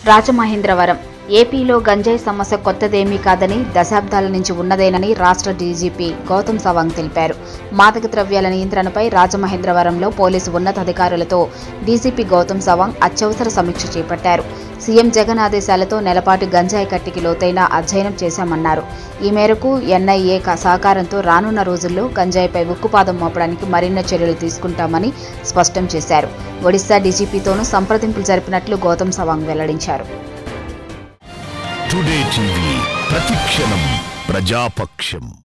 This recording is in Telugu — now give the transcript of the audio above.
రాజమహేంద్రవరం ఏపీలో గంజాయి సమస్య కొత్తదేమీ కాదని దశాబ్దాల నుంచి ఉన్నదేనని రాష్ట్ర డీజీపీ గౌతమ్ సవాంగ్ తెలిపారు మాదక ద్రవ్యాల నియంత్రణపై రాజమహేంద్రవరంలో పోలీసు ఉన్నతాధికారులతో డీజీపీ గౌతమ్ సవాంగ్ అత్యవసర సమీక్ష చేపట్టారు సీఎం జగన్ ఆదేశాలతో నెలపాటు గంజాయి కట్టికి లోతైన అధ్యయనం చేశామన్నారు ఈ మేరకు ఎన్ఐఏ క- సహకారంతో రానున్న రోజుల్లో గంజాయిపై ఉక్కుపాదం మోపడానికి మరిన్ని చర్యలు తీసుకుంటామని స్పష్టం చేశారు ఒడిశా డీజీపీతోనూ సంప్రదింపులు జరిపినట్లు గౌతమ్ సవాంగ్ వెల్లడించారు టుడే టీవీ ప్రతిక్షణం ప్రజాపక్షం